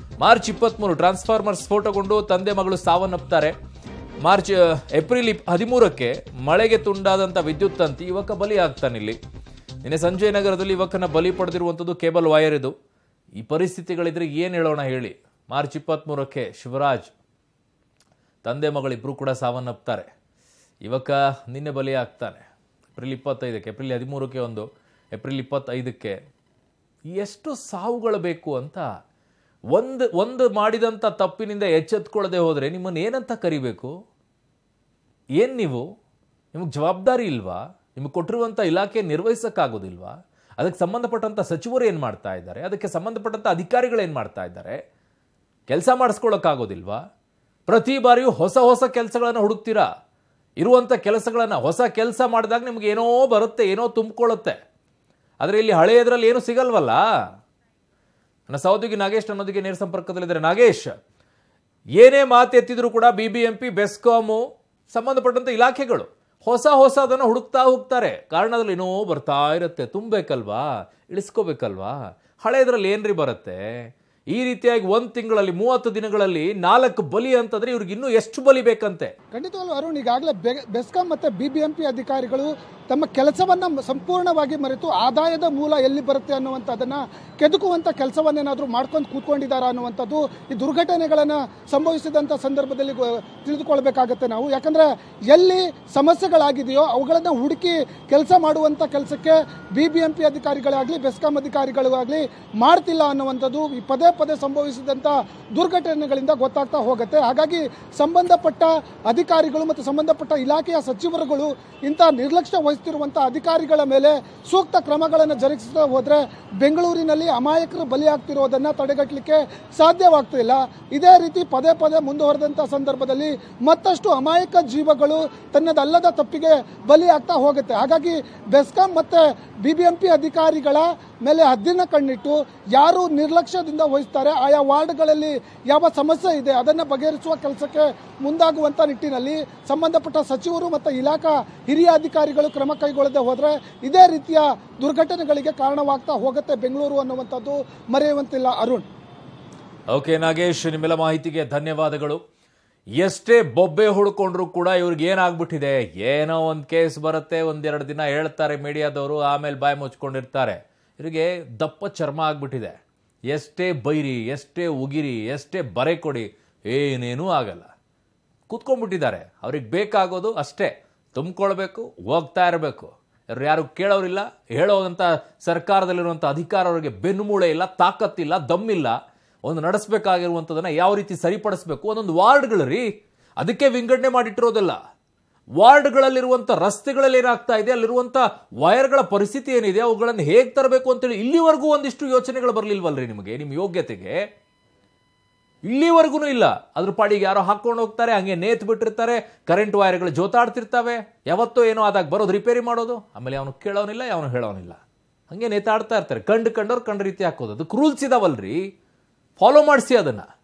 March ಇಪ್ಪತ್ಮೂರು transformer ಸ್ಫೋಟಗೊಂಡು ತಂದೆ ಮಗಳು ಸಾವನ್ನಪ್ತಾರೆ ಮಾರ್ಚ್ ಆ, ಏಪ್ರಿಲ್ ಇಪ್- ಹದಿಮೂರಕ್ಕೆ ಮಳೆಗೆ ತುಂಡಾದಂಥ ವಿದ್ಯುತ್ ತಂತಿ ಯುವಕ ಬಲಿ ಆಗ್ತಾನಿಲ್ಲಿ ನಿನ್ನೆ ಸಂಜಯ್ ನಗರದಲ್ಲಿ ಯುವಕನ ಬಲಿ ಪಡೆದಿರುವಂಥದ್ದು ಕೇಬಲ್ ವೈರ್ ಇದು ಈ ಪರಿಸ್ಥಿತಿಗಳಿದ್ರೆ ಏನು ಹೇಳೋಣ ಹೇಳಿ ಮಾರ್ಚ್ ಇಪ್ಪತ್ಮೂರಕ್ಕೆ ಶಿವರಾಜ್ ತಂದೆ ಮಗಳಿಬ್ರು ಕೂಡ ಸಾವನ್ನಪ್ತಾರೆ ಯುವಕ ನಿನ್ನೆ ಬಲಿ ಆಗ್ತಾನೆ ಏಪ್ರಿಲ್ ಇಪ್ಪತ್ತೈದಕ್ಕೆ ಏಪ್ರಿಲ್ ಹದಿಮೂರಕ್ಕೆ ಒಂದು ಏಪ್ರಿಲ್ ಇಪ್ಪತ್ತೈದಕ್ಕೆ ಎಷ್ಟು ಸಾವುಗಳು ಬೇಕು ಅಂತ ಒಂದು ಒಂದು ಮಾಡಿದಂಥ ತಪ್ಪಿನಿಂದ ಎಚ್ಚೆತ್ಕೊಳ್ಳದೆ ಹೋದರೆ ನಿಮ್ಮನ್ನು ಏನಂತ ಕರಿಬೇಕು ಏನು ನೀವು ನಿಮಗೆ ಜವಾಬ್ದಾರಿ ಇಲ್ವಾ ನಿಮಗೆ ಕೊಟ್ಟಿರುವಂಥ ಇಲಾಖೆ ನಿರ್ವಹಿಸೋಕ್ಕಾಗೋದಿಲ್ವಾ ಅದಕ್ಕೆ ಸಂಬಂಧಪಟ್ಟಂಥ ಸಚಿವರು ಏನು ಮಾಡ್ತಾ ಇದ್ದಾರೆ ಅದಕ್ಕೆ ಸಂಬಂಧಪಟ್ಟಂಥ ಅಧಿಕಾರಿಗಳು ಏನು ಮಾಡ್ತಾ ಇದ್ದಾರೆ ಕೆಲಸ ಮಾಡಿಸ್ಕೊಳ್ಳೋಕ್ಕಾಗೋದಿಲ್ವಾ ಪ್ರತಿ ಬಾರಿಯೂ ಹೊಸ ಹೊಸ ಕೆಲಸಗಳನ್ನು ಹುಡುಕ್ತೀರಾ ಇರುವಂಥ ಕೆಲಸಗಳನ್ನು ಹೊಸ ಕೆಲಸ ಮಾಡಿದಾಗ ನಿಮ್ಗೆ ಏನೋ ಬರುತ್ತೆ ಏನೋ ತುಂಬಿಕೊಳ್ಳುತ್ತೆ ಆದರೆ ಇಲ್ಲಿ ಹಳೆಯದ್ರಲ್ಲಿ ಏನೂ ಸಿಗಲ್ವಲ್ಲ ನನ್ನ ಸಹೋದ್ಯೋಗಿ ನಾಗೇಶ್ ನನ್ನೊಂದಿಗೆ ನೇರ ಸಂಪರ್ಕದಲ್ಲಿದ್ದಾರೆ ನಾಗೇಶ್ ಏನೇ ಮಾತು ಎತ್ತಿದ್ರು ಕೂಡ B B M P BESCOM ಸಂಬಂಧಪಟ್ಟಂತ ಇಲಾಖೆಗಳು ಹೊಸ ಹೊಸದನ್ನು ಹುಡುಕ್ತಾ ಹೋಗ್ತಾರೆ ಕಾರಣ ಅದ್ರಲ್ಲಿ ಏನೋ ಬರ್ತಾ ಇರುತ್ತೆ ತುಂಬಬೇಕಲ್ವಾ ಇಳಿಸ್ಕೋಬೇಕಲ್ವಾ ಹಳೆಯದ್ರಲ್ಲಿ ಏನ್ರಿ ಬರುತ್ತೆ ಈ ರೀತಿಯಾಗಿ ಒಂದು ತಿಂಗಳಲ್ಲಿ ಮೂವತ್ತು ದಿನಗಳಲ್ಲಿ ನಾಲ್ಕು ಬಲಿ ಅಂತಂದ್ರೆ ಇವ್ರಿಗೆ ಇನ್ನೂ ಎಷ್ಟು ಬಲಿ ಬೇಕಂತೆ ಖಂಡಿತವಾಗ್ಲೂ ಅರುಣ್ ಈಗಾಗಲೇ ಬೆ- ಬೆಸ್ಕಾಂ ಮತ್ತೆ ಬಿಬಿಎಂಪಿ ಅಧಿಕಾರಿಗಳು ತಮ್ಮ ಕೆಲಸವನ್ನ ಮ- ಸಂಪೂರ್ಣವಾಗಿ ಮರೆತು ಆದಾಯದ ಮೂಲ ಎಲ್ಲಿ ಬರುತ್ತೆ ಅನ್ನುವಂಥದ್ದನ್ನ ಕೆದಕುವಂತ ಕೆಲಸವನ್ನೇನಾದ್ರೂ ಮಾಡ್ಕೊಂಡು ಕೂತ್ಕೊಂಡಿದ್ದಾರಾ ಅನ್ನುವಂಥದ್ದು ಈ ದುರ್ಘಟನೆಗಳನ್ನ ಸಂಭವಿಸಿದಂತ ಸಂದರ್ಭದಲ್ಲಿ ಗೊ- ತಿಳಿದುಕೊಳ್ಬೇಕಾಗತ್ತೆ ನಾವು ಯಾಕಂದ್ರೆ ಎಲ್ಲಿ ಸಮಸ್ಯೆಗಳಾಗಿದೆಯೋ ಅವುಗಳನ್ನ ಹುಡುಕಿ ಕೆಲಸ ಮಾಡುವಂತ ಕೆಲಸಕ್ಕೆ ಬಿಬಿಎಂಪಿ ಅಧಿಕಾರಿಗಳಾಗ್ಲಿ ಬೆಸ್ಕಾಂ ಅಧಿಕಾರಿಗಳಾಗ್ಲಿ ಮಾಡ್ತಿಲ್ಲ ಅನ್ನುವಂಥದ್ದು ಈ ಪದೇ ಪದೇ ಸಂಭವಿಸಿದಂತ ದುರ್ಘಟನೆಗಳಿಂದ ಗೊತ್ತಾಗ್ತಾ ಹೋಗುತ್ತೆ ಹಾಗಾಗಿ ಸಂಬಂಧಪಟ್ಟ ಅಧಿಕಾರಿಗಳು ಮತ್ತು ಸಂಬಂಧಪಟ್ಟ ಇಲಾಖೆಯ ಸಚಿವರುಗಳು ಇಂಥ ನಿರ್ಲಕ್ಷ್ಯ ವಹಿಸ್ತಿರುವಂಥ ಅಧಿಕಾರಿಗಳ ಮೇಲೆ ಸೂಕ್ತ ಕ್ರಮಗಳನ್ನು ಜರುಗಿಸ್ತಾ ಹೋದ್ರೆ ಬೆಂಗಳೂರಿನಲ್ಲಿ ಅಮಾಯಕರು ಬಲಿಯಾಗ್ತಿರೋದನ್ನ ತಡೆಗಟ್ಟಲಿಕ್ಕೆ ಸಾಧ್ಯವಾಗ್ತಿಲ್ಲ ಇದೇ ರೀತಿ ಪದೇ ಪದೇ ಮುಂದುವರೆದಂಥ ಸಂದರ್ಭದಲ್ಲಿ ಮತ್ತಷ್ಟು ಅಮಾಯಕ ಜೀವಗಳು ತನ್ನದಲ್ಲದ ತಪ್ಪಿಗೆ ಬಲಿಯಾಗ್ತಾ ಹೋಗುತ್ತೆ ಹಾಗಾಗಿ ಬೆಸ್ಕಾಂ ಮತ್ತೆ ಬಿಬಿಎಂಪಿ ಅಧಿಕಾರಿಗಳ ಮೇಲೆ ಹದ್ದಿನ ಕಣ್ಣಿಟ್ಟು ಯಾರು ನಿರ್ಲಕ್ಷ್ಯದಿಂದ ವಹಿಸ್ತಾರೆ ಆಯಾ ವಾರ್ಡ್ಗಳಲ್ಲಿ ಯಾವ ಸಮಸ್ಯೆ ಇದೆ ಅದನ್ನು ಬಗೆಹರಿಸುವ ಕೆಲಸಕ್ಕೆ ಮುಂದಾಗುವಂತ ನಿಟ್ಟಿನಲ್ಲಿ ಸಂಬಂಧಪಟ್ಟ ಸಚಿವರು ಮತ್ತು ಇಲಾಖಾ ಹಿರಿಯ ಅಧಿಕಾರಿಗಳು ಕ್ರಮ ಕೈಗೊಳ್ಳದೆ ಹೋದರೆ ಇದೇ ರೀತಿಯ ದುರ್ಘಟನೆಗಳಿಗೆ ಕಾರಣವಾಗ್ತಾ ಹೋಗುತ್ತೆ ಬೆಂಗಳೂರು ಅನ್ನುವಂಥದ್ದು ಮರೆಯುವಂತಿಲ್ಲ ಅರುಣ್ ಓಕೆ ನಾಗೇಶ್ ನಿಮ್ಮೆಲ್ಲ ಮಾಹಿತಿಗೆ ಧನ್ಯವಾದಗಳು ಎಷ್ಟೇ ಬೊಬ್ಬೆ ಹುಡ್ಕೊಂಡ್ರು ಕೂಡ ಇವ್ರಿಗೆ ಏನಾಗ್ಬಿಟ್ಟಿದೆ ಏನೋ ಒಂದು ಕೇಸ್ ಬರುತ್ತೆ ಒಂದೆರಡು ದಿನ ಹೇಳ್ತಾರೆ ಮೀಡಿಯಾದವರು ಆಮೇಲೆ ಬಾಯಿ ಮುಚ್ಕೊಂಡಿರ್ತಾರೆ ಇವರಿಗೆ ದಪ್ಪ ಚರ್ಮ ಆಗ್ಬಿಟ್ಟಿದೆ ಎಷ್ಟೇ ಬೈರಿ ಎಷ್ಟೇ ಉಗಿರಿ ಎಷ್ಟೇ ಬರೆ ಕೊಡಿ ಏನೇನೂ ಆಗಲ್ಲ ಕೂತ್ಕೊಂಡ್ಬಿಟ್ಟಿದ್ದಾರೆ ಅವ್ರಿಗೆ ಬೇಕಾಗೋದು ಅಷ್ಟೇ ತುಂಬಿಕೊಳ್ಬೇಕು ಹೋಗ್ತಾ ಇರಬೇಕು ಅವ್ರು ಯಾರು ಕೇಳೋರಿಲ್ಲ ಹೇಳೋದಂಥ ಸರ್ಕಾರದಲ್ಲಿರುವಂಥ ಅಧಿಕಾರ ಅವರಿಗೆ ಬೆನ್ನುಮೂಳೆ ಇಲ್ಲ ತಾಕತ್ತಿಲ್ಲ ದಮ್ಮಿಲ್ಲ ಒಂದು ನಡೆಸಬೇಕಾಗಿರುವಂಥದ್ದನ್ನು ಯಾವ ರೀತಿ ಸರಿಪಡಿಸ್ಬೇಕು ಒಂದೊಂದು ವಾರ್ಡ್ಗಳು ರೀ ಅದಕ್ಕೆ ವಿಂಗಡಣೆ ಮಾಡಿಟ್ಟಿರೋದಿಲ್ಲ ವಾರ್ಡ್ಗಳಲ್ಲಿರುವಂಥ ರಸ್ತೆಗಳಲ್ಲಿ ಏನಾಗ್ತಾ ಇದೆ ಅಲ್ಲಿರುವಂಥ ವೈರ್ಗಳ ಪರಿಸ್ಥಿತಿ ಏನಿದೆ ಅವುಗಳನ್ನು ಹೇಗೆ ತರಬೇಕು ಅಂತೇಳಿ ಇಲ್ಲಿವರೆಗೂ ಒಂದಿಷ್ಟು ಯೋಚನೆಗಳು ಬರಲಿಲ್ವಲ್ರಿ ನಿಮಗೆ ನಿಮ್ಮ ಯೋಗ್ಯತೆಗೆ ಇಲ್ಲಿವರೆಗೂ ಇಲ್ಲ ಅದ್ರ ಪಾಡಿಗೆ ಯಾರೋ ಹಾಕೊಂಡು ಹೋಗ್ತಾರೆ ಹಂಗೆ ನೇತ್ ಬಿಟ್ಟಿರ್ತಾರೆ ಕರೆಂಟ್ ವೈರ್ಗಳು ಜೋತಾಡ್ತಿರ್ತವೆ ಯಾವತ್ತೋ ಏನೋ ಆದಾಗ ಬರೋದು ರಿಪೇರಿ ಮಾಡೋದು ಆಮೇಲೆ ಅವನು ಕೇಳೋನಿಲ್ಲ ಅವನು ಹೇಳೋನಿಲ್ಲ ಹಂಗೆ ನೇತಾಡ್ತಾ ಇರ್ತಾರೆ ಕಂಡು ಕಂಡವ್ರು ಕಂಡ ರೀತಿ ಹಾಕೋದು ಅದಕ್ಕೆ ರೂಲ್ಸ್ ಇದಾವಲ್ರಿ ಫಾಲೋ ಮಾಡಿಸಿ ಅದನ್ನ